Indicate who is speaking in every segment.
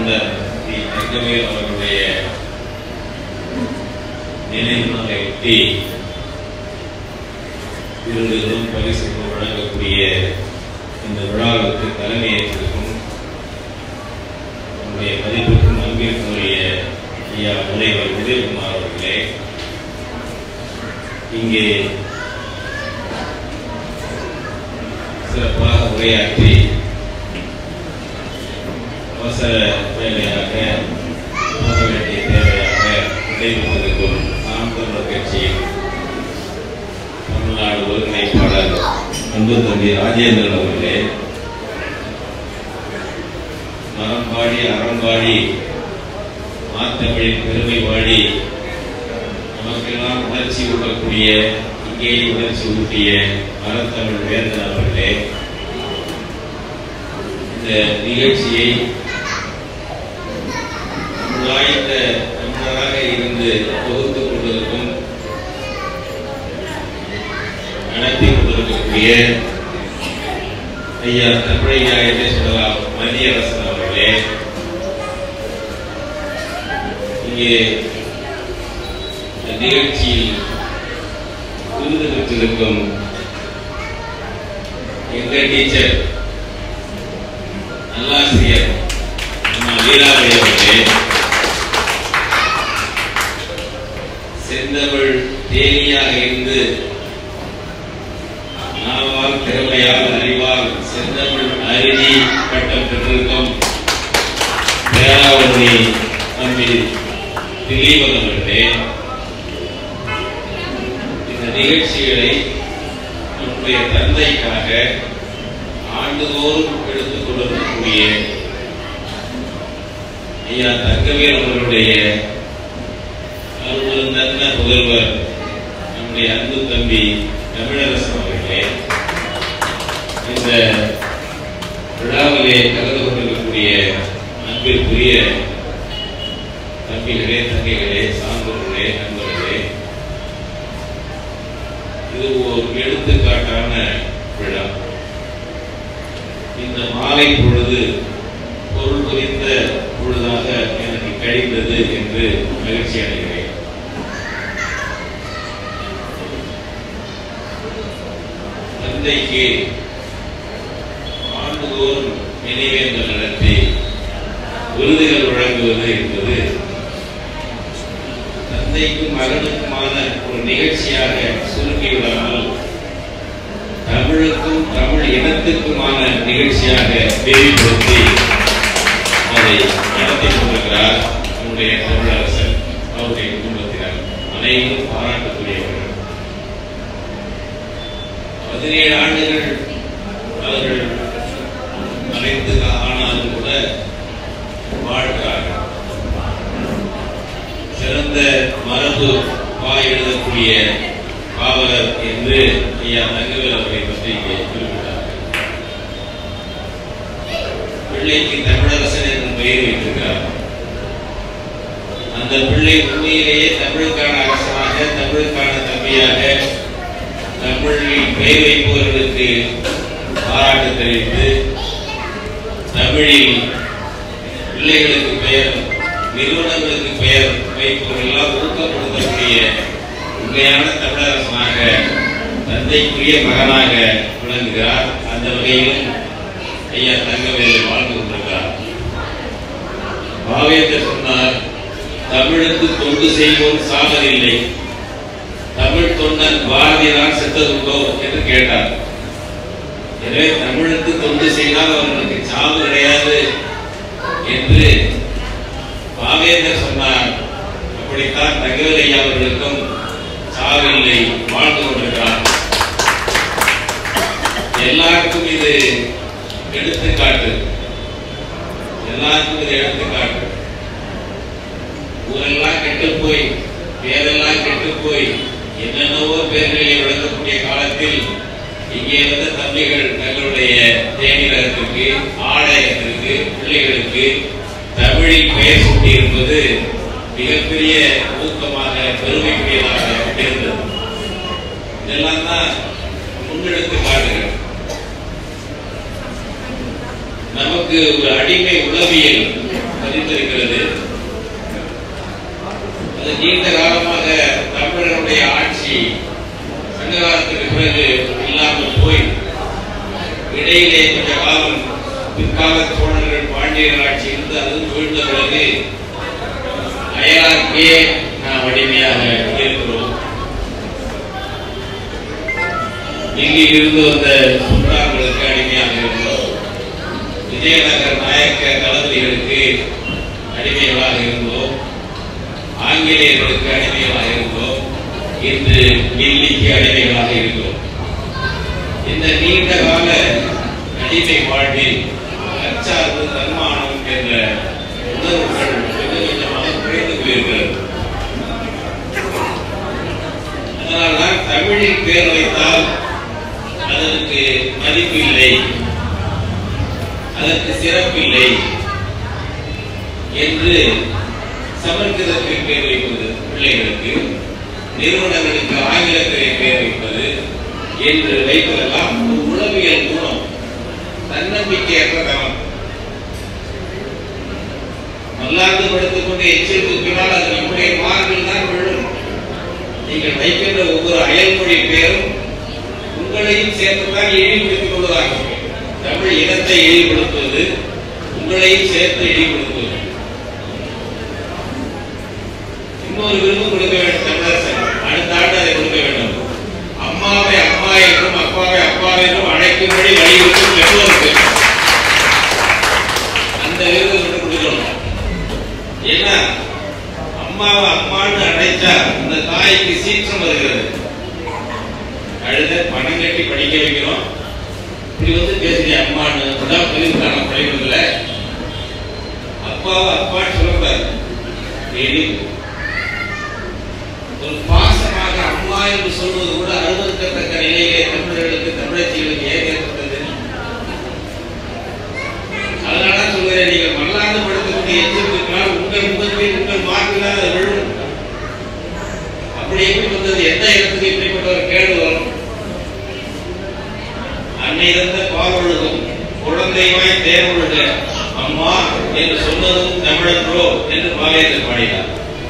Speaker 1: தொண்டர் ஸ்ரீ தங்கவேல் அவர்களுடைய நினைவு நாளை ஒட்டி விருதுகளும் பரிசுகளும் வழங்கக்கூடிய இந்த விழாவுக்கு தலைமையேற்றிருக்கும் நம்முடைய மதிப்பிற்கும் அன்பிற்குரிய ஐயா முனைவர் உதயகுமார் அவர்களே இங்கே சிறப்பாக உரையாற்றி அவசர வேலையாக போக வேண்டிய தேவையாக விடைபெற்றிருக்கும் நாம் தமிழர் கட்சியின் தமிழ்நாடு ஒருங்கிணைப்பாளர் அன்பு தம்பி ராஜேந்திரன் அவர்களே மரம்பாடி அறம்பாடி மாத்தமிழின் பெருமை வாடி நமக்கெல்லாம் உணர்ச்சி ஊட்டக்கூடிய இங்கே உணர்ச்சி ஊட்டிய மரத்தமிழ் வேந்தன் அவர்களே இந்த நிகழ்ச்சியை வாய்ந்த தமிழராக இருந்து தொகுத்துக் கொண்டிருக்கும் நடத்தி கொண்டிருக்கக்கூடிய ஐயா தமிழையா என்று சொல்லலாம் மதியரசன் அவர்களே இங்கே இந்த நிகழ்ச்சியில் விருது பெற்றிருக்கும் எங்கள் டீச்சர் நல்லாசிரியர் அம்மா லீலாவதி அவர்களே செந்தமிழ் தேனியாக இருந்து நாவால் திறமையால் அறிவால் செந்தமிழ் அருதி பட்டம் பெற்றிருக்கும் பேராவணி தம்பி திலீபன் அவர்களே இந்த நிகழ்ச்சிகளை நம்முடைய தந்தைக்காக ஆண்டுதோறும் எடுத்துக் கொள்ளக்கூடிய ஐயா தங்கவேல் அவர்களுடைய அருள்நன்ன புதல்வர் நம்முடைய அன்பு தம்பி தமிழரசன் அவர்களே இந்த விழாவிலே கலந்து கொண்டிருக்கக்கூடிய அன்பிற்குரிய தம்பிகளே தங்கைகளே சான்றோர்களே நண்பர்களே இது ஒரு எடுத்துக்காட்டான விழா இந்த மாலை பொழுது பொருள் புரிந்த பொழுதாக எனக்கு கழிந்தது என்று மகிழ்ச்சி அடைகிறேன் தந்தைக்கு ஆண்டுதோறும் நினைவேந்தல் நடத்தி விருதுகள் வழங்குவது என்பது தந்தைக்கும் மகனுக்குமான ஒரு நிகழ்ச்சியாக சுருக்கிவிடாமல் தமிழுக்கும் தமிழ் இனத்துக்குமான நிகழ்ச்சியாக விரிவுபடுத்தி அதை நடத்தி கொண்டிருக்கிறார் நம்முடைய தமிழரசன் அவருடைய குடும்பத்தினர் அனைவரும் பாராட்டக்கூடியவர்கள் பதினேழு ஆண்டுகள் அவர்கள் மறைந்து ஆனாலும் கூட வாழ்கிறார்கள் சிறந்த மரபு வாய் எழுதக்கூடிய பாவலர் என்று ஐயா தங்கவேல் அவரை பற்றி இங்கே குறிப்பிட்டார்கள் பிள்ளைக்கு தமிழரசன் என்னும் பெயர் வைத்திருக்கிறார் அந்த பிள்ளை உண்மையிலேயே தமிழுக்கான அரசனாக தமிழுக்கான தம்பியாக தமிழில் பெயர் வைப்பவர்களுக்கு பாராட்டு தெரிவித்து தமிழில் பிள்ளைகளுக்கு பெயர் நிறுவனங்களுக்கு பெயர் வைப்பவர்களெல்லாம் ஊக்கப்படுத்தக்கூடிய உண்மையான தமிழரசனாக தந்தைக்குரிய மகனாக விளங்குகிறார் அந்த வகையிலும் ஐயா தங்கவேலு வாழ்ந்து கொண்டிருக்கிறார் பாவேந்தர் சொன்னார் தமிழுக்கு தொண்டு செய்வோம் சாவதில்லை தமிழ் தொண்டன் பாரதியார் செத்ததுண்டோ என்று கேட்டார் எனவே தமிழுக்கு தொண்டு செய்தால் அவர்களுக்கு சாவு கிடையாது என்று பாவேந்தர் சொன்னார் அப்படித்தான் தகவல் ஐயா அவர்களுக்கும் சாவில்லை வாழ்ந்து கொண்டிருக்கிறார் எல்லாருக்கும் இது எடுத்துக்காட்டு எல்லாருக்கும் இது எடுத்துக்காட்டு ஊரெல்லாம் கெட்டு போய் பேரெல்லாம் கெட்டு போய் என்னென்னவோ பேர்களில் விளங்கக்கூடிய காலத்தில் இங்கே இருந்த தம்பிகள் தங்களுடைய தேனிலகத்திற்கு ஆலயத்திற்கு பிள்ளைகளுக்கு தமிழில் பெயர் சூட்டி இருப்பது மிகப்பெரிய ஊக்கமாக பெருமைக்குரியதாக இருந்தது இதெல்லாம் தான் முன்னெடுத்து காட்டுகள் நமக்கு ஒரு அடிமை உளவியல் பதிந்திருக்கிறது அது நீண்ட காலமாக தமிழர்களுடைய ஆட்சி சங்ககாலத்துக்கு பிறகு இல்லாமல் போய் இடையிலே கொஞ்ச காலம் பிற்கால சோழர்கள் பாண்டியர்கள் ஆட்சி இருந்து அதுவும் வீழ்ந்த பிறகு அயலாருக்கே நாம் அடிமையாக இருக்கிறோம் இங்கில் இருந்து வந்த சுல்தான்களுக்கு அடிமையாக இருந்தோம் விஜயநகர நாயக்க தளபதிகளுக்கு அடிமைகளாக இருந்தோம் ஆங்கிலேயர்களுக்கு அடிமைகளாக இருந்தோம் இன்று டெல்லிக்கு அடிமைகளாக இருக்கிறோம் இந்த நீண்ட கால அடிமை வாழ்வில் அச்சார்பு தன்மானம் என்ற உணர்வுகள் கொஞ்சம் கொஞ்சமாக குறைந்து போயிருக்கிறது அதனால்தான் தமிழில் பேர் வைத்தால் அதற்கு மதிப்பு இல்லை அதற்கு சிறப்பில்லை என்று சமஸ்கிருதத்தில் பேர் வைப்பது பிள்ளைகளுக்கு நிறுவனங்களுக்கு ஆங்கிலத்திலே பேர் வைப்பது என்று வைப்பதெல்லாம் ஒரு உளவியல் குணம் தன்னம்பிக்கையற்ற தனம் மல்லாந்து படுத்துக் கொண்டு எச்சில் துப்பினால் அது நம்முடைய மார்பில் தான் விழும் நீங்கள் வைக்கின்ற ஒவ்வொரு அயல்மொழி பேரும் உங்களையும் சேர்த்துதான் இழிவுபடுத்திக் கொள்வதாகும் தமிழ் இனத்தை இழிவுபடுத்துவது உங்களையும் சேர்த்து இழிவுபடுத்துவது இன்னொரு விருது கொடுக்க வேண்டும் தமிழரசன் அடுத்த ஆண்டு அதை கொடுக்க வேண்டும் அம்மாவை அம்மா என்றும் அப்பாவை அப்பா என்றும் அழைக்கும்படி வலியுறுத்தும் பெற்றோருக்கு அந்த விருது கொண்டு கொடுக்கணும் ஏன்னா அம்மாவை அம்மான்னு அழைச்சா அந்த தாய்க்கு சீற்றம் வருகிறது அழுத பணம் கட்டி படிக்க வைக்கிறோம் இப்படி வந்து பேசுறீங்க அம்மான்னு அதான் சொல்லியிருக்காங்க படிக்கிறதுல அப்பாவை அப்பான்னு சொல்லக்கூடாது டெய்லி ஒரு பாசமாக அம்மா என்று சொல்வது கூட அருவருக்கத்தக்க நிலையிலே தமிழர்களுக்கு தமிழச்சிகளுக்கு ஏன் ஏற்பட்டது அதனால சொல்கிறேன் நீங்கள் மல்லாந்து படுத்தக்கூடிய எச்சரிக்கைனால் உங்கள் முகத்தில் உங்கள் மார்பில் அது விழும் அப்படி எப்படி வந்தது எந்த இடத்துக்கு இப்படிப்பட்ட ஒரு கேடு வரும் அன்னை இருந்த பாவொழுகும் குழந்தைவாய் தேவொழுக அம்மா என்று சொன்னதும் தமிழன்றோ என்று பாவேந்தர் பாடினார்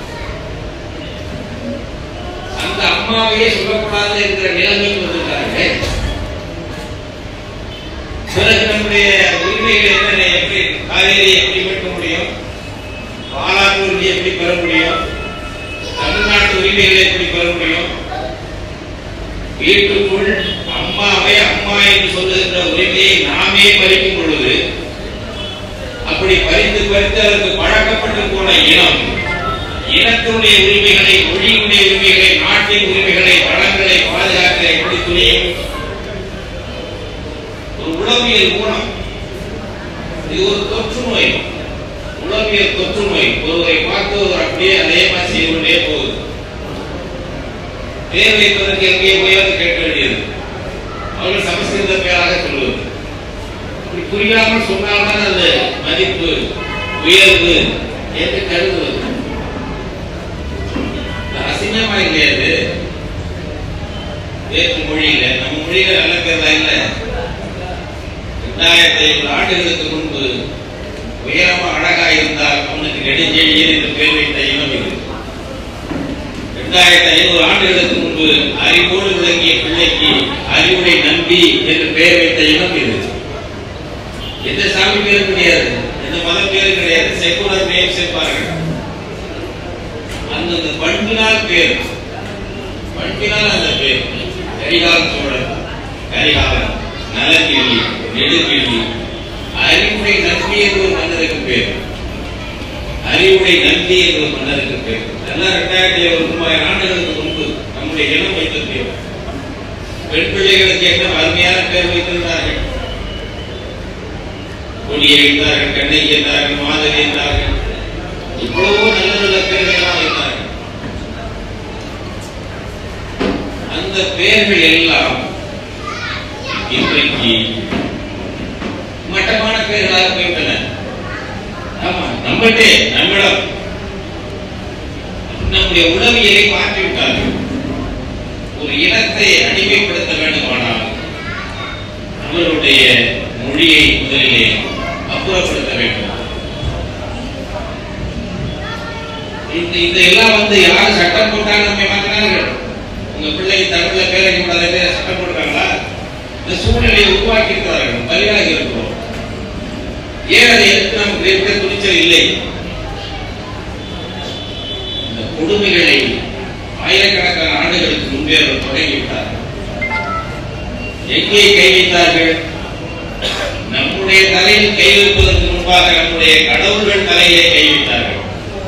Speaker 1: அந்த அம்மாவையே சொல்லக்கூடாது என்கிற நிலைமைக்கு வந்திருக்காங்க பிறகு நம்முடைய உரிமைகள் என்னென்ன எப்படி காவேரி எப்படி மீட்க முடியும் பாலாற்று உரிமை எப்படி பெற முடியும் தமிழ்நாட்டு உரிமைகளை எப்படி பெற முடியும் வீட்டுக்குள் அம்மாவை அம்மா என்று சொல்லுகின்ற உரிமையை நாமே பறிக்கும் பொழுது அப்படி பறித்து பறித்து அதற்கு பழக்கப்பட்டு போன இனம் இனத்தினுடைய உரிமைகளை மொழியினுடைய உரிமைகளை நாட்டின் உரிமைகளை வளங்களை பாதுகாக்க எப்படி துணியும் ஒரு உளவியல் ஊனம் இது ஒரு தொற்று நோய் உளவியல் தொற்று நோய் ஒருவரை பார்த்து ஒருவர் அப்படியே அதே மாதிரி செய்து கொண்டே போகுது பேர் வைப்பதற்கு எங்கே போயாவது கேட்க வேண்டியது அவர்கள் சமஸ்கிருத பெயராக சொல்லுவது இப்படி புரியாமல் சொன்னால்தான் அது மதிப்பு உயர்வு என்று கருதுவது இது அசிங்கமா இல்லையா இது வேற்று மொழியில நம்ம மொழியில நல்ல பேர் தான் இல்ல ரெண்டாயிரத்தி ஐநூறு ஆண்டுகளுக்கு முன்பு உயரமா அழகா இருந்தால் அவனுக்கு நெடுஞ்செழியன் என்று பேர் வைத்த இனம் இது இரண்டாயிரத்தி ஐநூறு ஆண்டுகளுக்கு முன்பு அறிவோடு விளங்கிய பிள்ளைக்கு அறிவுடை நம்பி என்று பெயர் வைத்த இனம் இது எந்த சாமி பேரும் கிடையாது எந்த மத பேரும் கிடையாது செக்குலர் நேம் சேர்ப்பார்கள் அந்தந்த பண்பினால் பேர் பண்பினால் அந்த பேர் கரிகால சோழன் கரிகாலன் நலக்கிள்ளி நெடுக்கிள்ளி அறிவுடை நம்பி என்று ஒரு மன்னருக்கு பேர் அறிவுடை நம்பி என்ற ஒரு மன்னருக்கு பேர் இதெல்லாம் ரெண்டாயிரத்தி ஒரு மூவாயிரம் ஆண்டுகளுக்கு முன்பு நம்முடைய இனம் வைத்த பேர் பெண் பிள்ளைகளுக்கு என்ன அருமையான பேர் வைத்திருந்தார்கள் கொடியை வைத்தார்கள் கண்ணகி என்றார்கள் மாதவி என்றார்கள் இவ்வளவோ நல்ல நல்ல பேர்கள் எல்லாம் வைத்தார்கள் அந்த பெயர்கள் எல்லாம் இன்றைக்கு மட்டமான பெயர்களாக போய்விட்டன ஆமா நம்மகிட்டே நம்மிடம் நம்முடைய உளவியலை மாற்றிவிட்டார்கள் ஒரு இனத்தை அடிமைப்படுத்த வேண்டுமானால் அவர்களுடைய மொழியை முதலிலே அப்புறப்படுத்த வேண்டும் இந்த இந்த எல்லாம் வந்து யார் சட்டம் போட்டாங்க நம்ம மாற்றினார்கள் உங்க பிள்ளைக்கு தமிழ்ல பேர் வைக்க கூடாது சட்டம் போட்டுருக்காங்களா இந்த சூழ்நிலையை உருவாக்கி இருக்கிறார்கள் பலியாகி இருக்கிறோம் ஏன் அதை எடுத்து நமக்கு இருக்க துணிச்சல் இல்லை இந்த கொடுமைகளை ஆயிரக்கணக்கான ஆண்டுகளுக்கு முன்பே அவர் தொடங்கிவிட்டார்கள் எங்கே கை வைத்தார்கள் நம்முடைய தலையில் கை வைப்பதற்கு முன்பாக நம்முடைய கடவுள்கள் தலையிலே கை வைத்தார்கள்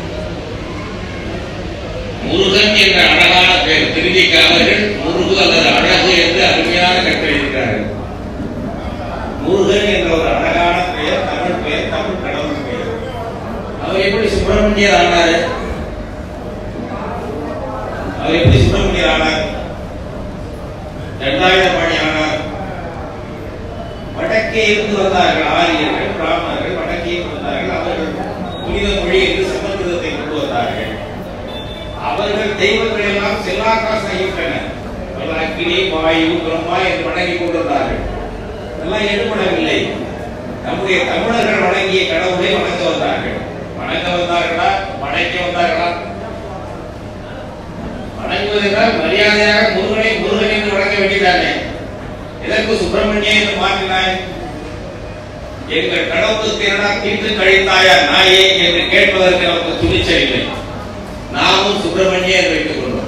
Speaker 1: முருகன் என்ற அழகான பெயர் திருவிக்க அவர்கள் முருகு அல்லது அழகு என்று அருமையான கட்டளையிருக்கிறார்கள் முருகன் என்ற ஒரு அழகான பெயர் தமிழ் பெயர் தமிழ் கடவுள் பெயர் அவர் எப்படி சுப்பிரமணியர் ஆனாரு அவர் எப்படி சுப்பிரமணியர் ஆனார் தண்டாயுதபாணி ஆனார் வடக்கே இருந்து வந்தார்கள் ஆரியர்கள் பிராமணர்கள் வடக்கே இருந்து வந்தார்கள் அவர்கள் புனித மொழி என்று சமஸ்கிருதத்தை கொண்டு வந்தார்கள் அவர்கள் தெய்வங்கள் எல்லாம் செல்லாக்காசு ஆகிவிட்டனர் அவர்கள் அக்கினி வாயு பிரம்மா என்று வணங்கி கொண்டிருந்தார்கள் இதெல்லாம் எடுபடவில்லை நம்முடைய தமிழர்கள் வணங்கிய கடவுளை வணங்க வந்தார்கள் வணங்க வந்தார்களா வணங்க வந்தார்களா வணங்குவதென்றால் மரியாதையாக முருகனை முருகன் என்று வணங்க வேண்டியதானே எதற்கு சுப்பிரமணிய என்று மாற்றினாய் எங்கள் கடவுளுக்கு என்னடா தீர்த்து கழித்தாயா நாயே என்று கேட்பதற்கு நமக்கு துணிச்சல் இல்லை நாமும் சுப்பிரமணிய என்று வைத்துக் கொள்வோம்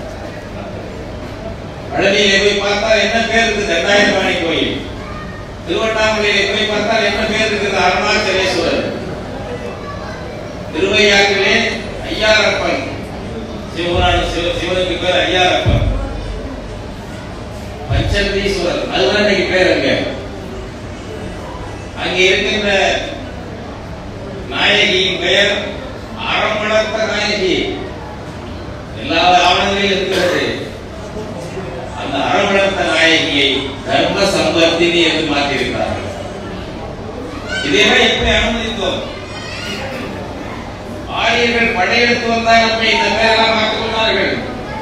Speaker 1: பழனியிலே போய் பார்த்தால் என்ன பேர் இருக்கு தண்டாயுதபாணி கோயில் திருவண்ணாமலையிலே போய் பார்த்தால் என்ன பேர் இருக்குது அருணாச்சலேஸ்வரர் திருவையாற்றிலே ஐயாரப்பன் சிவபுராண சிவ சிவனுக்கு பேர் ஐயாரப்பன் பஞ்சந்தீஸ்வரர் அதுதான் இன்னைக்கு பேர் அங்க அங்க இருக்கின்ற நாயகியின் பெயர் அறமளத்த நாயகி எல்லா ஆவணங்களிலும் இருக்கிறது அந்த அறமளத்த நாயகியை தர்ம சம்பர்த்தினி என்று மாற்றியிருக்கிறார்கள் இதையெல்லாம் எப்படி அனுமதித்தோம் ஆரியர்கள் படையெடுத்து வந்தால் நம்மை இந்த பேரெல்லாம் மாற்றிக் கொண்டார்கள்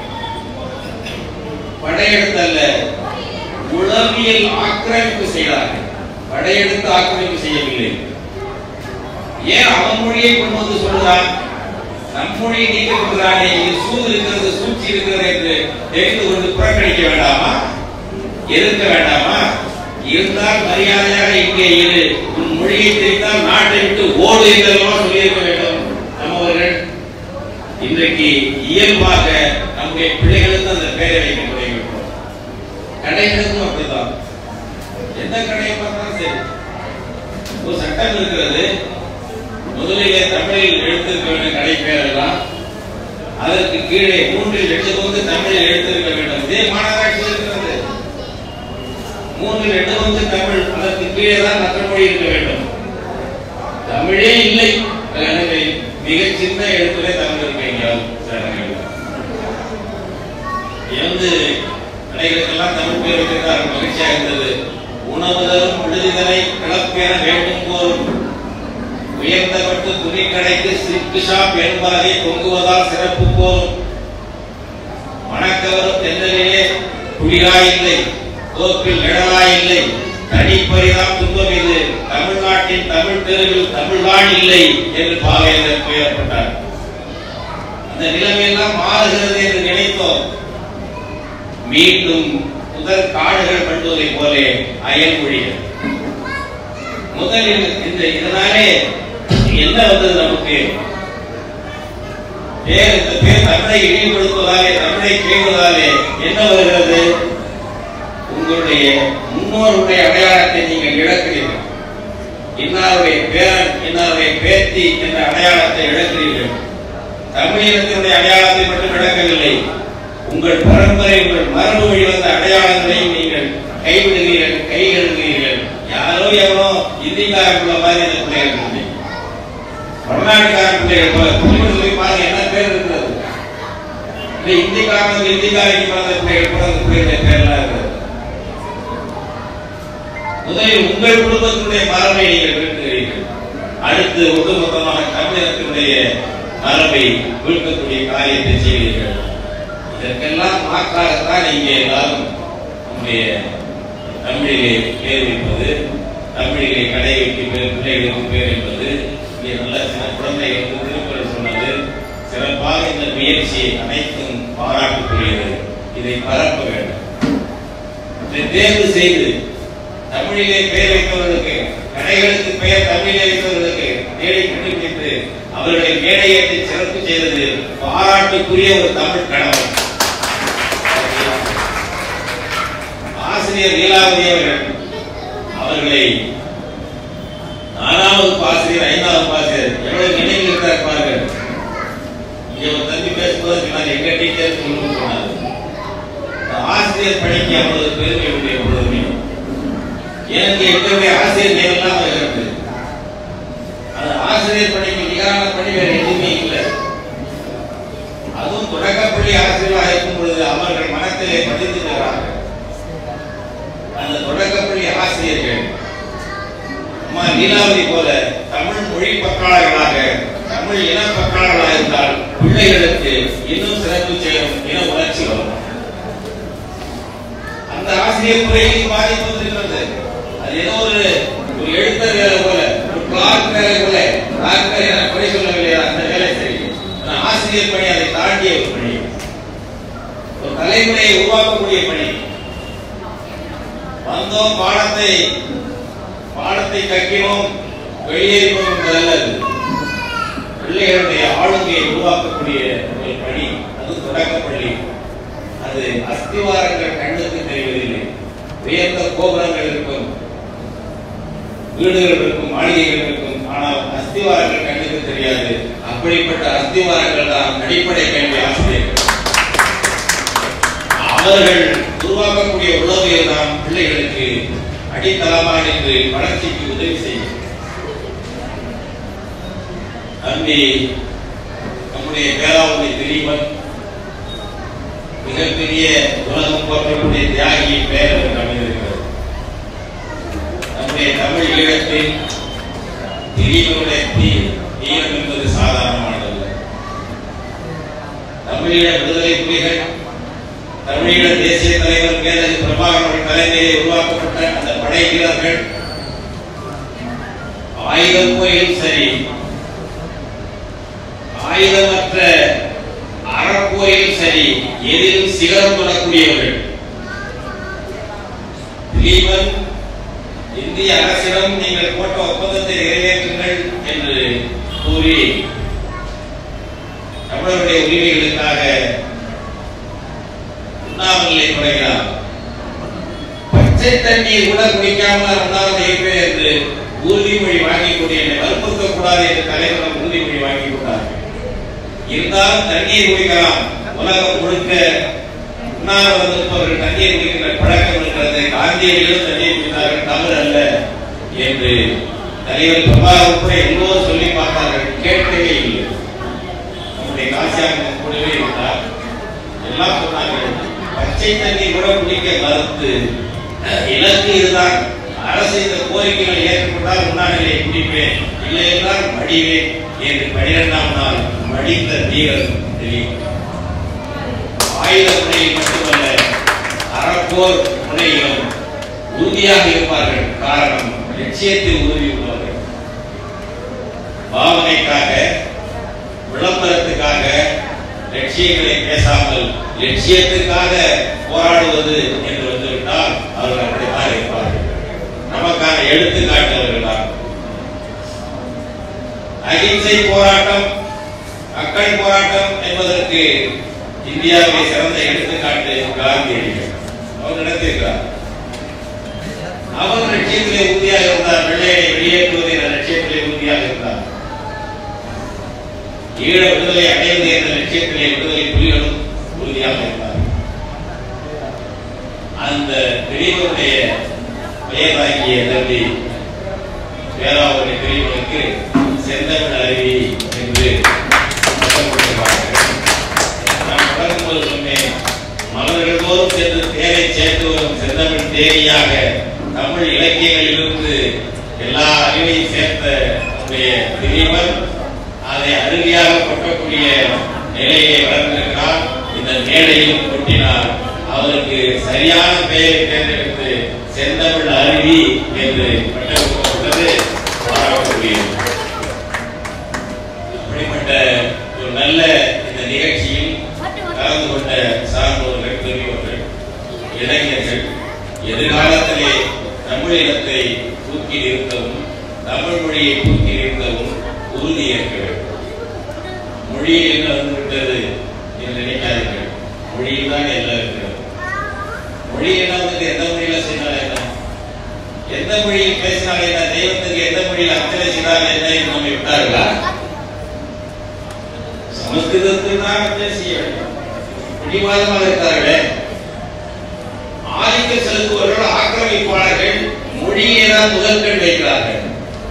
Speaker 1: படையெடுத்து அல்ல உளவியல் ஆக்கிரமிப்பு செய்தார்கள் படையெடுத்து ஆக்கிரமிப்பு செய்யவில்லை ஏன் அவன் மொழியை கொண்டு வந்து சொல்றான் நம் மொழியை நீக்க சொல்றானே இது சூது இருக்கிறது சூழ்ச்சி இருக்கிறது என்று தெரிந்து கொண்டு புறக்கணிக்க வேண்டாமா எதிர்க்க வேண்டாமா இருந்தால் மரியாதையாக இங்கே இரு உன் மொழியை தெரிந்தால் நாட்டை விட்டு ஓடு என்றெல்லாம் சொல்லியிருக்க வேண்டும் நம்மவர்கள் இன்றைக்கு இயல்பாக நம்முடைய பிள்ளைகளுக்கு அந்த பெயரை வைக்க தொடங்கிவிட்டோம் கடைகளுக்கும் அப்படிதான் எந்த கடையை பார்த்தாலும் சரி ஒரு சட்டம் இருக்கிறது முதலிலே தமிழில் எழுத்திருக்க வேண்டிய கடை பெயரெல்லாம் அதற்கு கீழே மூன்றில் ரெண்டு பங்கு தமிழில் எழுத்திருக்க வேண்டும் இதே மாநகராட்சி இருக்கிறது மூன்றில் ரெண்டு பங்கு தமிழ் அதற்கு கீழே தான் மற்ற மொழி இருக்க வேண்டும் தமிழே இல்லை எனவே மிக சின்ன எழுத்துல தமிழ் இருக்கு எங்கேயாவது சில இடங்கள்ல. எழுந்து கடைகளுக்கெல்லாம் தமிழ் பேர் வைத்திருந்தார் மகிழ்ச்சியாக இருந்தது உணவு தரும் விடுதிகளை கிளப்பெற வேண்டும் போரும் உயர்ந்தப்பட்டு துணி கடைக்கு சில்க் ஷாப் என்பதை தொங்குவதால் சிறப்பு போரும் வணக்கவரும் தென்னலிலே குளிராயில்லை தோப்பில் நிழலாயில்லை தனிப்பரிதான் துன்பம் இது தமிழ்நாட்டின் தமிழ் தெருவில் தமிழ்தான் இல்லை என்று பாவேந்தர் ஏற்பட்டார் அந்த நிலைமையெல்லாம் மாறுகிறது என்று நினைத்தோம் மீண்டும் முதல் காடுகள் பண்ணுவதை போலே அயல்மொழிகள் முதலில் இந்த இதனாலே என்ன வந்தது நமக்கு பேர் இந்த பேர் தமிழை இழிவுபடுத்துவதாலே தமிழை கேட்பதாலே என்ன வருகிறது உங்களுடைய முன்னோருடைய அடையாளத்தை நீங்கள் இழக்கிறீர்கள் இன்னாருடைய பேரன் இன்னாருடைய பேத்தி என்ற அடையாளத்தை இழக்கிறீர்கள் தமிழினத்தினுடைய அடையாளத்தை மட்டும் இழக்கவில்லை உங்கள் பரம்பரை உங்கள் மரபு வழி வந்த அடையாளங்களையும் நீங்கள் கைவிடுகிறீர்கள் கை கழுவுகிறீர்கள் யாரோ எவனோ இந்திக்காரக்குள்ள மாதிரி அந்த பிள்ளைகள் இல்லை வடநாட்டுக்கார பிள்ளைகள் போல புள்ளிகள் போய் பாருங்க என்ன பேர் இருக்கிறது இந்த இந்திக்காரனுக்கு இந்திக்காரிக்கு பிறந்த பிள்ளைகள் பிறந்த பிள்ளைகளுடைய பேர்லாம் இருக்கிறது முதலில் உங்கள் குடும்பத்தினுடைய மரபை நீங்கள் வீழ்த்துகிறீர்கள் அடுத்து ஒட்டுமொத்தமாக தமிழகத்தினுடைய மரபை வீழ்த்தக்கூடிய காரியத்தை செய்வீர்கள் இதற்கெல்லாம் மாற்றாகத்தான் இங்கே எல்லாரும் நம்முடைய தமிழிலே பேர் வைப்பது தமிழிலே கடை வைக்க பேர் பிள்ளைகளுக்கு பேர் என்பது இங்கே நல்ல சின்ன குழந்தைகளுக்கு திருக்குறள் சொன்னது சிறப்பாக இந்த முயற்சி அனைத்தும் பாராட்டுக்குரியது இதை பரப்ப வேண்டும் இதை தேர்வு செய்து தமிழிலே பெயர் வைத்தவர்களுக்கு கடைகளுக்கு பெயர் தமிழிலே வைத்தவர்களுக்கு தேடி கண்டுபிடித்து அவர்களை மேடையேற்றி சிறப்பு செய்தது பாராட்டுக்குரிய ஒரு தமிழ் கணவன் ஆசிரியர் லீலாவதி அவர்கள் அவர்களை நாலாவது ஆசிரியர் ஐந்தாவது ஆசிரியர் எவ்வளவு நினைவில் இருக்கிறார் பாருங்கள் இங்க ஒரு தம்பி பேசும்போது சொன்னார் எங்க டீச்சர் சொல்லணும்னு சொன்னார் இந்த ஆசிரியர் பணிக்கு அவ்வளவு பெருமை உண்டு எப்பொழுதுமே எனக்கு எங்களுடைய ஆசிரியர் நேரெல்லாம் இருக்கிறது அது ஆசிரியர் பணிக்கு நிகரான பணி வேற எதுவுமே இல்லை அதுவும் தொடக்கப்பள்ளி ஆசிரியராக இருக்கும் பொழுது அவர்கள் மனத்திலே பதிந்துகிறார்கள் அந்த தொடக்கப்பள்ளி ஆசிரியர்கள் அம்மா லீலாவதி போல தமிழ் மொழி பற்றாளர்களாக தமிழ் இன பற்றாளர்களாக இருந்தால் பிள்ளைகளுக்கு இன்னும் சிறப்பு செய்யும் இன உணர்ச்சி வரும் அந்த ஆசிரியர் முறையில் பாதிப்பு வந்திருக்கிறது அது ஏதோ ஒரு ஒரு எழுத்தர் வேலை போல ஒரு கிளார்க் வேலை போல டாக்டர் என குறை சொல்லவில்லை அந்த வேலை சரி ஆனா ஆசிரியர் பணி அதை தாண்டிய ஒரு பணி ஒரு தலைமுறையை உருவாக்கக்கூடிய பணி வந்தோம் பாடத்தை பாடத்தை கற்கிறோம் வெளியேறினோம் என்பதல்ல அது பிள்ளைகளுடைய ஆளுமையை உருவாக்கக்கூடிய ஒரு பணி அது தொடக்கப்பள்ளி அது அஸ்திவாரங்கள் கண்ணுக்கு தெரிவதில்லை உயர்ந்த கோபுரங்கள் இருக்கும் வீடுகள் இருக்கும் மாளிகைகள் இருக்கும் ஆனால் அஸ்திவாரங்கள் கண்ணுக்கு தெரியாது அப்படிப்பட்ட அஸ்திவாரங்கள் தான் அடிப்படை கல்வி ஆசிரியர்கள் அவர்கள் உருவாக்கக்கூடிய உளவியல் தான் பிள்ளைகளுக்கு அடித்தளமாக நின்று வளர்ச்சிக்கு உதவி செய்யும் தம்பி நம்முடைய பேராவுடைய திலீபன் மிகப்பெரிய உலகம் போற்றக்கூடிய தியாகியின் பெயர் எனக்கு அமைந்திருக்கிறது நம்முடைய தமிழ் ஈழத்தில் திலீபனுடைய தீ தீரம் என்பது சாதாரணமானதல்ல தமிழீழ விடுதலை புலிகள் தமிழீழ தேசிய தலைவர் மேலதி பிரபாகரன் தலைமையிலே உருவாக்கப்பட்ட அந்த படை வீரர்கள் ஆயுதம் போயிலும் சரி ஆயுதமற்ற அறப்போரிலும் சரி எதிலும் சிகரம் தொடக்கூடியவர்கள் திலீபன் இந்திய அரசிடம் நீங்கள் போட்ட ஒப்பந்தத்தை நிறைவேற்றுங்கள் என்று கூறி தமிழருடைய உரிமைகளுக்காக உண்ணாமலை தொடங்கினார் பச்சை தண்ணீர் கூட குடிக்காமல் உண்ணாமல் இருப்பேன் என்று உறுதிமொழி வாங்கி கொண்டு என்னை வற்புறுத்த கூடாது என்று தலைவரிடம் உறுதிமொழி வாங்கி கொண்டார்கள் இருந்தாலும் தண்ணீர் குடிக்கலாம் உலகம் முழுக்க உண்ணாவிரதம் இருப்பவர்கள் தண்ணீர் குடிக்கின்ற பழக்கம் இருக்கிறது காந்தியடிகளும் தண்ணீர் குடித்தார்கள் தவறு அல்ல என்று தலைவர் பிரபாகர் உட்பட எல்லோரும் சொல்லி பார்த்தார்கள் கேட்கவே இல்லை நம்முடைய காசியாங்க கூடவே இருந்தார் எல்லாம் சொன்னார்கள் பச்சை தண்ணி கூட குடிக்க மறுத்து இலக்கு இதுதான் அரசு இந்த கோரிக்கைகளை ஏற்றுக்கொண்டால் முன்னாடியே குடிப்பேன் இல்லை என்றால் மடிவேன் என்று பனிரெண்டாம் நாள் மடிந்த வீரர் தெரியும் ஆயுத முறையில் மட்டுமல்ல அறப்போர் முறையிலும் உறுதியாக இருப்பார்கள் காரணம் லட்சியத்தில் உறுதி உள்ளவர்கள் பாவனைக்காக விளம்பரத்துக்காக லட்சியங்களை பேசாமல் லட்சியத்துக்காக போராடுவது என்று வந்துவிட்டால் அவர்கள் அப்படித்தான் இருப்பார்கள் நமக்கான எடுத்துக்காட்டு அவர்கள் தான் அகிம்சை போராட்டம் மக்கள் போராட்டம் என்பதற்கு இந்தியாவிலே சிறந்த எடுத்துக்காட்டு காந்தியடிகள் அவர் நடத்தியிருக்கிறார் அவர் லட்சியத்திலே உறுதியாக இருந்தார் வெள்ளையை வெளியேற்றுவது என்ற லட்சியத்திலே உறுதியாக இருந்தார் ஈழ விடுதலை அடைவது என்ற லட்சியத்திலே விடுதலை புலிகளும் உறுதியாக இருந்தார் அந்த பெரியவருடைய பெயராகிய தம்பி பேராவுடைய பெரியவருக்கு செந்தமிழ் அருவி என்று பட்டம் கொடுத்திருக்கிறார்கள். நான் தொடங்கும்போது சொன்னேன் மலர்கள் தோறும் சென்று தேரை சேர்த்து வரும் செந்தமிழ் தேரியாக தமிழ் இலக்கியங்களிலிருந்து எல்லா அறிவையும் சேர்த்த நம்முடைய திலீபன் அதை அருவியாக கொட்டக்கூடிய நிலையை வளர்ந்திருக்கிறார் இந்த மேடையும் கொட்டினார் அவருக்கு சரியான பெயரை தேர்ந்தெடுத்து செந்தமிழ் அருவி என்று பட்டம் கொடுக்கப்பட்டது பாராட்டக்கூடியது அப்படிப்பட்ட ஒரு நல்ல தமிழ் மொழியை தூக்கி எறிந்தவும் உறுதி ஏற்க வேண்டும் மொழியில் என்ன வந்துவிட்டது என்று நினைக்காதீர்கள் மொழியில் தான் எல்லாம் இருக்கிறது மொழி என்ன வந்துட்டு எந்த மொழியில செய்தால் என்ன எந்த மொழியில் பேசினால் என்ன தெய்வத்துக்கு எந்த மொழியில் அர்ச்சனை செய்தால் என்ன என்று நம்மை விட்டார்களா சமஸ்கிருதத்தில் தான் அர்ச்சனை செய்ய வேண்டும் பிடிவாதமாக இருக்கிறார்களே ஆதிக்க செலுத்துவர்கள் ஆக்கிரமிப்பாளர்கள் மொழியை தான் முதற்கண் வைக்கிறார்கள்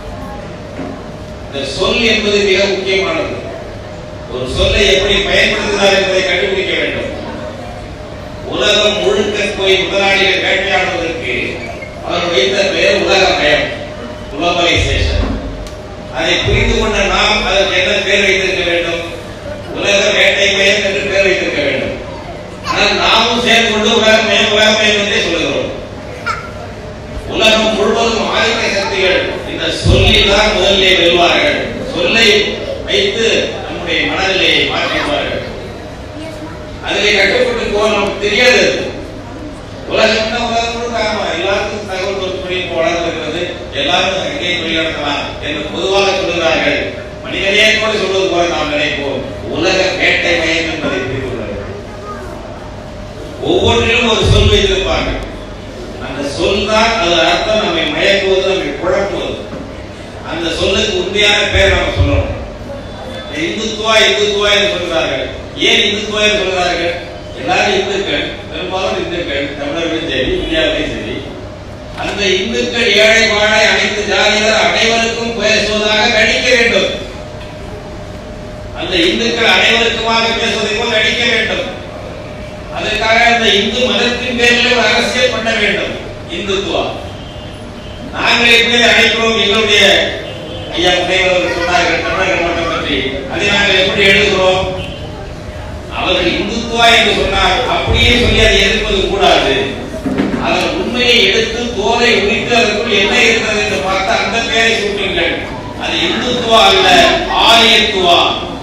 Speaker 1: இந்த சொல் என்பது மிக முக்கியமானது ஒரு சொல்லை எப்படி பயன்படுத்துகிறார் என்பதை கண்டுபிடிக்க வேண்டும் உலகம் முழுக்க போய் முதலாளிகள் வேட்டையாடுவதற்கு அவர் வைத்த பெயர் உலகமயம் குளோபலைசேஷன் அதை புரிந்து கொண்ட நாம் அதற்கு என்ன பெயர் வைத்திருக்க வேண்டும் உலக வேட்டை மயம் என்று பெயர் வைத்திருக்க வேண்டும் ஆனால் நாமும் சேர்ந்து கொண்டு உலகமயம் உலகமயம் என்றே சொல்லுகிறோம் உலகம் முழுவதும் ஆதிக்க சக்திகள் இந்த சொல்லில் தான் முதலிலே வெல்வார்கள் சொல்லை வைத்து நம்முடைய மனநிலையை மாற்றுவார்கள் அதிலே கட்டுப்பட்டு போக நமக்கு தெரியாது அது. உலகம் தான் உலகம் முழுக்க ஆமா எல்லாருக்கும் தகவல் தொழில்நுட்பம் வளர்ந்திருக்கிறது எல்லாரும் அங்கே தொழில் நடத்தலாம் என்று பொதுவாக சொல்கிறார்கள் மனிதனே கூட சொல்வது போல நாம் நினைப்போம் உலக வேட்டை மயம் என்பதை புரிந்து கொள்ள வேண்டும். ஒவ்வொன்றிலும் ஒரு சொல் வைத்திருப்பார்கள் அந்த சொல் தான் அது அர்த்தம் நம்மை மயக்குவது நம்மை குழப்புவது அந்த சொல்லுக்கு உண்மையான பெயர் நம்ம சொல்லணும் இந்துத்துவா இந்துத்துவா என்று சொல்கிறார்கள் ஏன் இந்துத்துவா என்று சொல்கிறார்கள் எல்லாரும் இந்துக்கள் பெரும்பாலும் இந்துக்கள் தமிழர்களும் சரி இந்தியாவிலையும் சரி அந்த இந்துக்கள் ஏழை வாழை அனைத்து ஜாதியினர் அனைவருக்கும் பேசுவதாக நடிக்க வேண்டும் அந்த இந்துக்கள் அனைவருக்குமாக பேசுவதை போல் நடிக்க வேண்டும் அதற்காக அந்த இந்து மதத்தின் பேரில் ஒரு அரசியல் பண்ண வேண்டும் இந்துத்துவா நாங்கள் எப்படி அழைக்கிறோம் எங்களுடைய ஐயா முனைவர் அவர்கள் சொன்னார்கள் தமிழக மட்டம் பற்றி அதை நாங்கள் எப்படி எழுதுகிறோம் அவர்கள் இந்துத்துவா என்று சொன்னார் அப்படியே சொல்லி அதை எதிர்ப்பது கூடாது அதன் உண்மையை எடுத்து தோலை உரித்து அதற்குள் என்ன இருக்கிறது என்று பார்த்து அந்த பெயரை சூட்டுங்கள் அது இந்துத்துவா அல்ல ஆரியத்துவா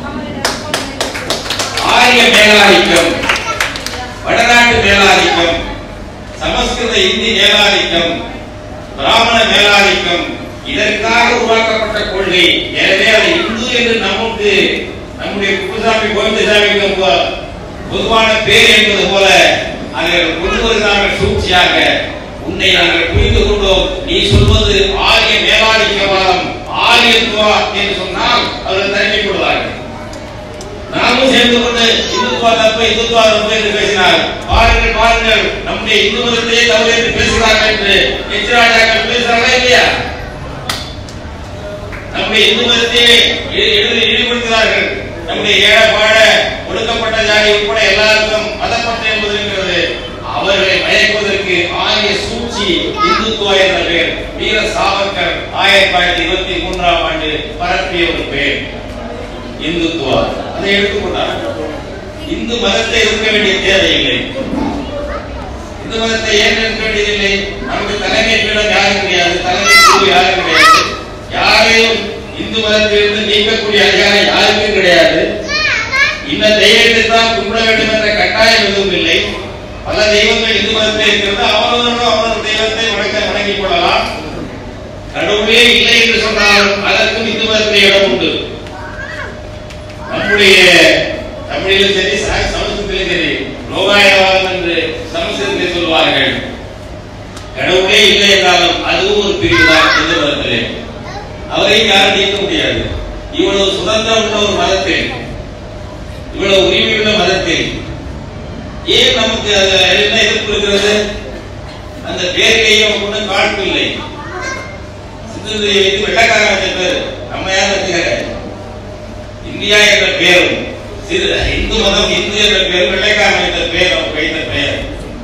Speaker 1: ஆரிய மேலாதிக்கம் வடநாட்டு மேலாதிக்கம் சமஸ்கிருத இந்தி மேலாதிக்கம் பிராமண மேலாதிக்கம் இதற்காக உருவாக்கப்பட்ட கொள்கை எனவே அது இந்து என்று நமக்கு நம்முடைய குப்புசாமி கோவிந்தசாமிக்கு பொ- பொதுவான பேர் என்பது போல அதை கொண்டு வருகிறார்கள் சூழ்ச்சியாக உன்னை நாங்கள் புரிந்து கொண்டோம் நீ சொல்வது ஆரிய மேலாதிக்கவாதம் ஆரியத்துவா என்று சொன்னால் அவர்கள் தனிமை கொள்வார்கள் நாமும் சேர்ந்து கொண்டு இந்துத்துவா தப்பு இந்துத்துவா தப்பு என்று பேசினார் பாருங்கள் பாருங்கள் நம்முடைய இந்து மதத்தையே தவறு என்று பேசுகிறார்கள் என்று எச்சிராஜாக்கள் பேசுகிறார்களா இல்லையா நம்முடைய இந்து மதத்தையே இ- இழு- இழிவுபடுத்துகிறார்கள் நம்முடைய ஏழை பாழ ஒடுக்கப்பட்ட ஜாதி உட்பட எல்லாருக்கும் மதப்பற்று என்பது இருக்கிறது அவர்களை மயக்குவதற்கு ஆரிய சூழ்ச்சி இந்துத்துவா என்ற பெயர் வீர சாவர்கர் ஆயிரத்தி தொள்ளாயிரத்தி இருபத்தி மூன்றாம் ஆண்டு பரப்பிய ஒரு பெயர் இந்துத்துவா அதை எடுத்துக்கொண்டார் இந்து மதத்தை இருக்க வேண்டிய தேவையில்லை இந்து மதத்தை ஏன் இருக்க வேண்டியதில்லை நமக்கு தலைமை பீடம் யாரும் கிடையாது தலைமை குரு யாரும் கிடையாது யாரையும் இந்து மதத்திலிருந்து நீக்கக்கூடிய அதிகாரம் யாருக்கும் கிடையாது இந்த தெய்வத்தை தான் கும்பிட வேண்டும் என்ற கட்டாயம் எதுவும் இல்லை பல தெய்வங்கள் இந்து மதத்தில் இருக்கிறது அவரவர்களும் அவரவர் தெய்வத்தை வணக்க வணங்கிக் கொள்ளலாம் கடவுளே இல்லை என்று சொன்னாலும் அதற்கும் இந்து மதத்திலே இடம் உண்டு நம்முடைய தமிழிலும் சரி ச- சமஸ்கிருதத்திலும் சரி லோகாயவாதம் என்று சமஸ்கிருதத்தில் சொல்வார்கள் கடவுளே இல்லை என்றாலும் அதுவும் ஒரு பிரிவுதான் இந்து மதத்திலே அவரையும் யாரும் நீக்க முடியாது இவ்வளவு சுதந்திரம் உள்ள ஒரு மதத்தில் இவ்வளவு உரிமை உள்ள மதத்தில் ஏன் நமக்கு அது என்ன எதிர்ப்பு இருக்கிறது அந்த பேரிலேயே நமக்கு ஒன்றும் காழ்ப்பு இல்லை சிந்து இது வெள்ளக்காரன் வச்ச பேர் நம்ம யார் வச்சுக்கிறேன் இந்தியா என்ற பெயரும் சிறு இந்து மதம் இந்து என்ற பெயர் வெள்ளைக்காரன் வைத்த பெயர் அவர் வைத்த பெயர்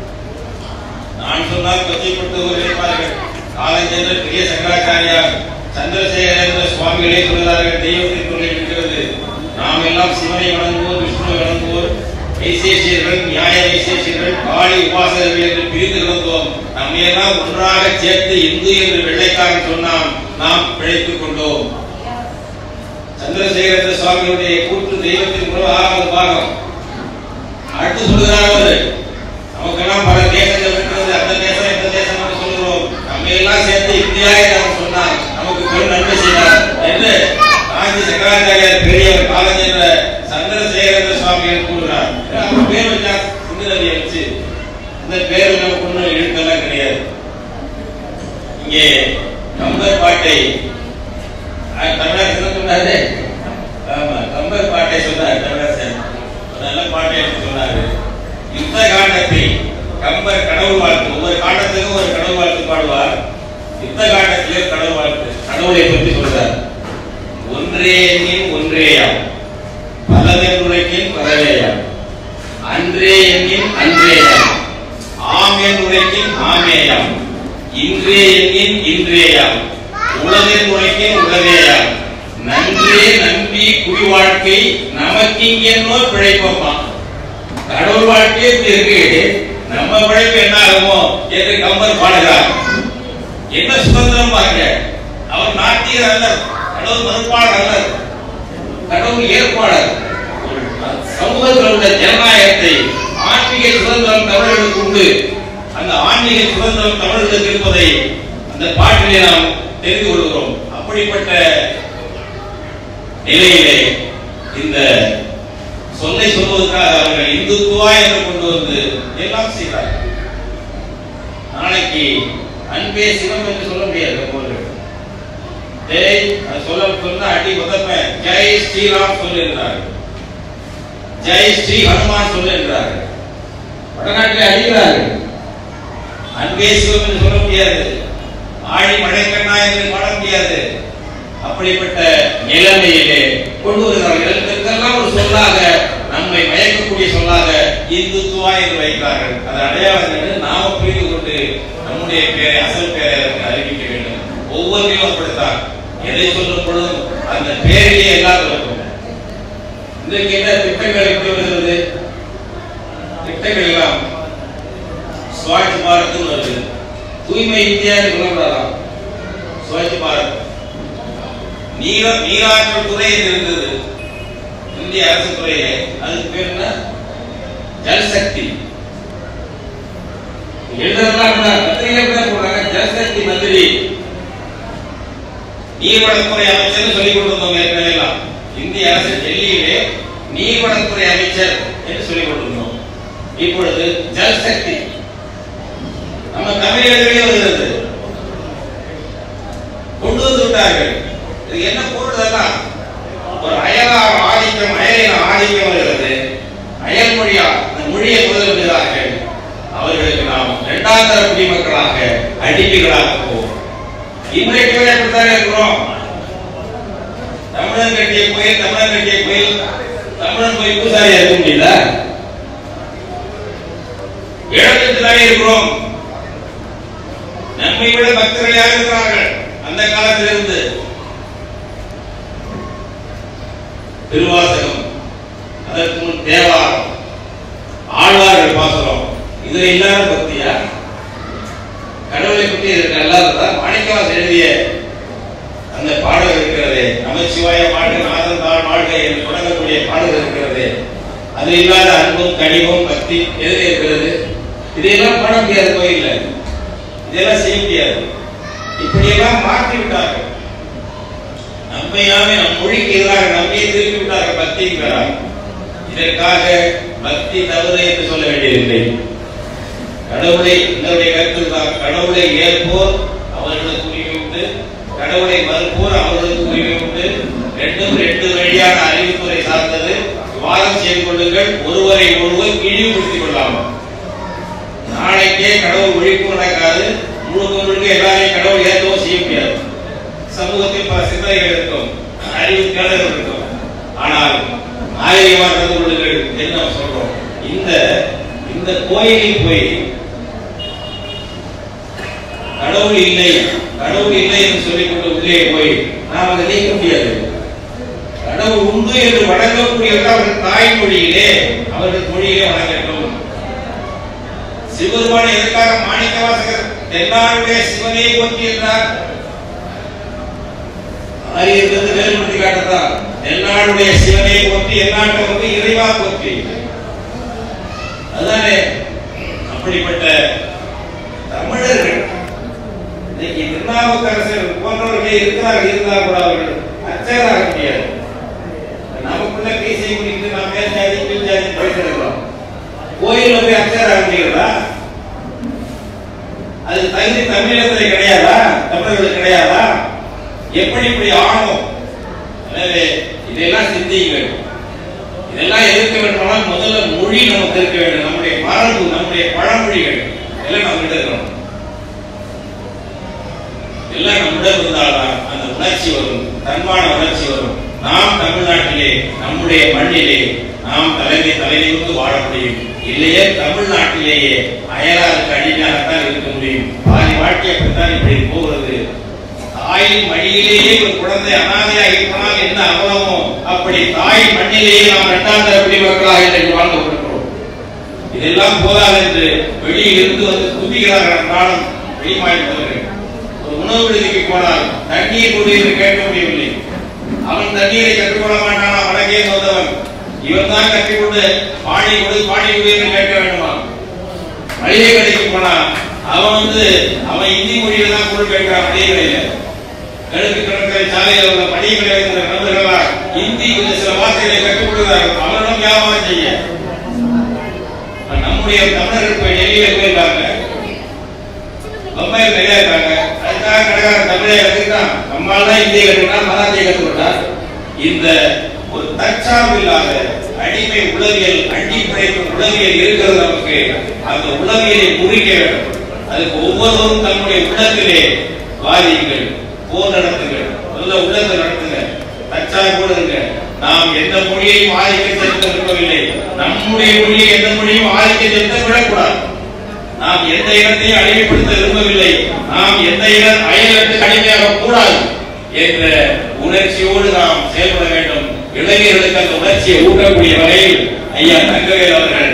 Speaker 1: நான் சொன்னால் கொச்சைப்பட்டு இருப்பார்கள் காலஞ்சென்ற பெரிய சங்கராச்சாரியார் சந்திரசேகரேந்திர சுவாமிகளே சொல்கிறார்கள் தெய்வத்தின் தொழில் இருக்கிறது நாம் எல்லாம் சிவனை வணங்குவோர் விஷ்ணுவை வணங்குவோர் வைசேஷியர்கள் நியாய வைசேஷியர்கள் காளி உபாசகர்கள் என்று பிரிந்து கிடந்தோம் நம்மையெல்லாம் ஒன்றாக சேர்த்து இந்து என்று வெள்ளைக்காரன் சொன்னான் நாம் பிழைத்துக் கொண்டோம் சந்திரசேகர சுவாமியுடைய கூற்று தெய்வத்தின் முதல் ஆறாவது பாகம் அடுத்து சொல்கிறார் அவரு நமக்கெல்லாம் பல தேசங்கள் இருக்கிறது அந்த தேசம் இந்த தேசம் என்று சொல்கிறோம் நம்ம எல்லாம் சேர்த்து இந்தியா என்று அவன் சொன்னான் நமக்கு பெரும் நன்மை அஹ் தமிழரசன் சொன்னாரு ஆமா கம்பர் பாட்டை சொன்னார் தமிழரசன் ஒரு நல்ல பாட்டை எடுத்து சொன்னாரு யுத்த காண்டத்தை கம்பர் கடவுள் வாழ்த்து ஒவ்வொரு காண்டத்துக்கும் ஒரு கடவுள் வாழ்த்து பாடுவார் யுத்த காண்டத்திலே கடவுள் வாழ்த்து கடவுளை பற்றி சொல்றார் ஒன்றே எண்ணின் ஒன்றேயாம் பலவென்றுரைக்கின் பலவேயாம் அன்றே எண்ணின் அன்றேயாம் ஆம் என் உரைக்கின் ஆமேயாம் இன்றே எண்ணின் இன்றேயாம் உலகின் உரைக்கின் உலகேயாம் நன்றே நம்பி குடி வாழ்க்கை நமக்கிங்கென்னோ பிழைப்போமா கடவுள் வாழ்க்கையே இப்படி இருக்கு நம்ம பிழைப்பு என்ன ஆகுமோ என்று கம்பர் பாடுகிறார் என்ன சுதந்திரம் பாருங்க அவர் நாத்திகர் அல்லர் கடவுள் மறுப்பாளர் அல்லர் கடவுள் ஏற்பாளர் சமூகத்தில் உள்ள ஜனநாயகத்தை ஆன்மீக சுதந்திரம் தமிழர்களுக்கு உண்டு அந்த ஆன்மீக சுதந்திரம் தமிழர்களுக்கு இருப்பதை அந்த பாட்டிலே நாம் தெரிந்து கொள்கிறோம் அப்படிப்பட்ட நிலையிலே இந்த சொல்லை சொல்வதற்காக அவர்கள் இந்துத்துவா என்று கொண்டு வந்து எல்லாம் செய்தார்கள் நாளைக்கு அன்பே சிவம் என்று சொல்ல முடியாது அவர்கள் ஜெய் அது சொல்ல சொன்னா அடி உதப்பேன் ஜெய் ஸ்ரீராம் சொல்லுகிறார்கள் ஜெய் ஸ்ரீ ஹனுமான் சொல்லுகிறார்கள் வடநாட்டில் அடிக்கிறார்கள் அன்பே சிவம் என்று சொல்ல முடியாது ஆழி மழைக்கண்ணா என்று பாட முடியாது அப்படிப்பட்ட நிலைமையிலே கொண்டு வருகிறார்கள் இதற்கெல்லாம் ஒரு சொல்லாக நம்மை மயக்கக்கூடிய சொல்லாக இந்துத்துவா என்று வைக்கிறார்கள் அது அடையாளம் என்று நாம புரிந்து கொண்டு நம்முடைய பேரை அசல் பேரை அதற்கு அறிவிக்க வேண்டும் ஒவ்வொன்றையும் அப்படித்தான் எதை சொல்லும் பொழுதும் அந்த பேரிலே எல்லாம் இருக்கும் இன்றைக்கு என்ன திட்டங்கள் எப்படி வருகிறது திட்டங்கள் எல்லாம் ஸ்வச் பாரத் வருது தூய்மை இந்தியா என்று சொல்லப்படலாம் ஸ்வச் பாரத் நீர நீராற்றல் துறை என்று இருந்தது இந்திய அரசு துறையிலே அதுக்கு பேர் என்ன ஜல்சக்தி எழுதுறதுலாம் கூட பத்திரிகை கூட சொல்றாங்க ஜல்சக்தி மந்திரி நீர்வளத்துறை அமைச்சர் சொல்லிக் கொண்டிருந்தோம் ஏற்கனவே எல்லாம் இந்திய அரசு டெல்லியிலே நீர்வளத்துறை அமைச்சர் என்று சொல்லிக் கொண்டிருந்தோம் இப்பொழுது ஜல்சக்தி நம்ம தமிழகத்திலே வருகிறது கொண்டு வந்து விட்டார்கள் இது என்ன பொருள் இதெல்லாம் ஒரு அயலார் ஆதிக்கம் அயலின ஆதிக்கம் வருகிறது அயல் மொழியா அந்த மொழியை முதல்கிறார்கள் அவர்களுக்கு நாம் இரண்டாம் தர குடிமக்களாக அடிமைகளாக போவோம் இன்றைக்கு வரை அப்படித்தான் இருக்கிறோம் தமிழன் கட்டிய கோயில் தமிழன் கட்டிய கோயில் தமிழன் போய் பூசாரியா இருக்க முடியல இடத்தில்தானே இருக்கிறோம் நம்மை விட பக்தர்கள் யார் இருக்கிறார்கள் அந்த காலத்திலிருந்து திருவாசகம் அதற்கு முன் தேவாரம் ஆழ்வார்கள் பாசுரம் இதுல இல்லாத பக்தியா கடவுளை பற்றி இதற்கு அல்லாததா மாணிக்கவாசன் எழுதிய அந்த பாடல் இருக்கிறது நமச்சிவாய பாடு நாதன் தாழ் வாழ்க என்று தொடங்கக்கூடிய பாடல் இருக்கிறது அது இல்லாத அன்பும் கனிவும் பக்தி எதிரே இருக்கிறது இதையெல்லாம் பாட முடியாது கோயில்ல இதெல்லாம் செய்ய முடியாது இப்படியெல்லாம் மாற்றி விட்டார்கள் நம்மையாவே நம் மொழிக்கு எதிராக நம்மையே திருப்பி விட்டார்கள் பக்திங்கிறார் இதற்காக பக்தி தவறு என்று சொல்ல வேண்டியதில்லை கடவுளை என்னுடைய கருத்து தான் கடவுளை ஏற்போர் அவர்களுக்கு உரிமை உண்டு கடவுளை மறுப்போர் அவர்களுக்கு உரிமை உண்டு ரெண்டும் ரெண்டு வழியான அறிவுத்துறை சார்ந்தது வாதம் செய்து கொள்ளுங்கள் ஒருவரை ஒருவர் இழிவுபடுத்திக் கொள்ளாமல் நாளைக்கே கடவுள் ஒழிப்பு நடக்காது முழுக்க முழுக்க எல்லாரையும் கடவுள் ஏற்கவும் செய்ய முடியாது சமூகத்தில் பல சிந்தனைகள் இருக்கும் அறிவு தேடல்கள் இருக்கும் ஆனால் நாகரிகமாக நடந்து கொள்ளுங்கள் என்று நாம் சொல்றோம் இந்த இந்த கோயிலில் போய் கடவுள் இல்லை கடவுள் இல்லை என்று சொல்லிக் கொண்டு உள்ளே போய் நாம் அதை நீக்க முடியாது கடவுள் உண்டு என்று வணங்கக்கூடியவர்கள் அவர்கள் தாய்மொழியிலே அவர்கள் மொழியிலே வணங்கட்டும் சிவபெருமான் எதற்காக மாணிக்கவாசகர் தென்னாடுடைய சிவனை போற்றி என்றார் ஆரியத்திலிருந்து வேறுபடுத்தி காட்டுறார் தென்னாடுடைய சிவனை போற்றி எந்நாட்டை வந்து இறைவா போற்றி அதுதானே அப்படிப்பட்ட தமிழர்கள் இன்னைக்கு திருநாவுக்கரசர் போன்றவர்களே இருக்கிறார்கள் இருந்தால் கூட அவர்கள் அச்சராக முடியாது நமக்குள்ள பேசிய குறித்து நாம் மேல் ஜாதி கீழ் ஜாதி பேசுகிறோம் கோயில்ல போய் அச்சராக முடிகிறதா அது தகுதி தமிழகத்தில் கிடையாதா தமிழர்களுக்கு கிடையாதா எப்படி இப்படி ஆனோம் எனவே இதெல்லாம் சிந்தியுங்கள் இதெல்லாம் எதிர்க்க வேண்டுமானால் முதல்ல மொழி நமக்கு இருக்க வேண்டும் நம்முடைய மரபு நம்முடைய பழமொழிகள் எல்லாம் நம்மகிட்ட இருக்கணும் எல்லாம் நம்மிடம் இருந்தால்தான் அந்த உணர்ச்சி வரும் தன்மான உணர்ச்சி வரும் நாம் தமிழ்நாட்டிலே நம்முடைய மண்ணிலே நாம் தலைமை தலைநிமிர்ந்து வாழ முடியும் இல்லையே தமிழ்நாட்டிலேயே அயலாருக்கு அடிமையாகத்தான் இருக்க முடியும் பாதி வாழ்க்கை அப்படித்தான் இப்படி போகிறது தாயின் மடியிலேயே ஒரு குழந்தை அனாதையாக இருப்பனால் என்ன அவலமோ அப்படி தாய் மண்ணிலேயே நாம் இரண்டாம் தர குடிமக்களாக இன்றைக்கு வாழ்ந்து கொண்டிருக்கிறோம் இதெல்லாம் போதாது என்று வெளியில் இருந்து வந்து குதிக்கிறார்கள் என்றாலும் வெளிமாநிலத்தவர்கள் ஒரு உணவு விடுதிக்கு போனால் தண்ணீர் கொடு என்று கேட்க முடியவில்லை அவன் தண்ணீரை கற்றுக்கொள்ள மாட்டான் அவனக்கே சொந்தவன் இவன் தான் கற்றுக்கொண்டு பாணி கொடு பாணி கொடு என்று கேட்க வேண்டுமா மளிகை கடைக்கு போனா அவன் வந்து அவன் இந்தி மொழியில தான் பொருள் கேட்கிறான் மளிகை கடையில கிழக்கு கடற்கரை சாலையில் உள்ள மளிகை கடை வைக்கிற நண்பர்களா இந்தி கொஞ்சம் சில வார்த்தைகளை கற்றுக் கொடுக்கிறார்கள் அவனிடம் வியாபாரம் செய்ய இப்ப நம்முடைய தமிழர்கள் போய் டெல்லியில போயிருக்காங்க பம்பாயில் நிறைய இருக்காங்க அதுக்காக கடைக்காரன் தமிழை கத்துக்கிட்டான் நம்மால் தான் இந்தியை கற்றுக்கிட்டான் மராத்தியை கற்றுக்கிட்டான் இந்த ஒரு தற்சார்பு இல்லாத அடிமை உளவியல் அண்டி பிழைக்கும் உளவியல் இருக்கிறது நமக்கு அந்த உளவியலை முறிக்க வேண்டும் அதுக்கு ஒவ்வொருவரும் தன்னுடைய உள்ளத்திலே வாதியுங்கள் போர் நடத்துங்கள் நல்ல உள்ளத்தை நடத்துங்க தற்சார்போடு இருங்க நாம் எந்த மொழியையும் ஆதிக்க செலுத்த விரும்பவில்லை நம்முடைய மொழியை எந்த மொழியும் ஆதிக்க செலுத்த விடக்கூடாது நாம் எந்த இடத்தையும் அடிமைப்படுத்த விரும்பவில்லை நாம் எந்த இட அயலத்துக்கு அடிமையாக கூடாது என்ற உணர்ச்சியோடு நாம் செயல்பட வேண்டும் இளைஞர்களுக்கு அந்த உணர்ச்சியை ஊட்டக்கூடிய வகையில் ஐயா தங்கவேல் அவர்கள்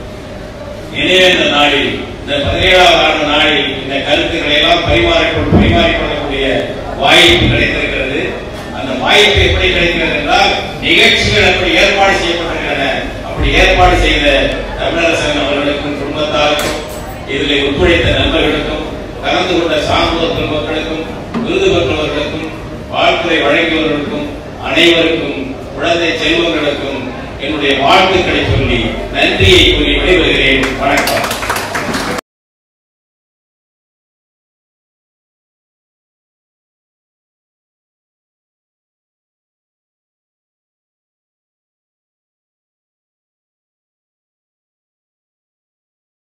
Speaker 1: இணையந்த நாளில் இந்த பதினேழாவது ஆண்டு நாளில் இந்த கருத்துக்களை எல்லாம் பரிமாறிக்கொண்டு பரிமாறிக்கொள்ளக்கூடிய வாய்ப்பு கிடைத்திருக்கிறது அந்த வாய்ப்பு எப்படி கிடைக்கிறது என்றால் நிகழ்ச்சிகள் அப்படி ஏற்பாடு செய்யப்பட்டிருக்கின்றன அப்படி ஏற்பாடு செய்த தமிழரசன் அவர்களுக்கும் குடும்பத்தாருக்கும் இதில் ஒத்துழைத்த நண்பர்களுக்கும் கலந்து கொண்ட சான்றோர் பெருமக்களுக்கும் விருது பெற்றவர்களுக்கும் வாழ்த்துறை வழங்கியவர்களுக்கும் அனைவருக்கும் குழந்தை செல்வங்களுக்கும் என்னுடைய வாழ்த்துக்களை சொல்லி நன்றியை கூறி விடைபெறுகிறேன் வணக்கம்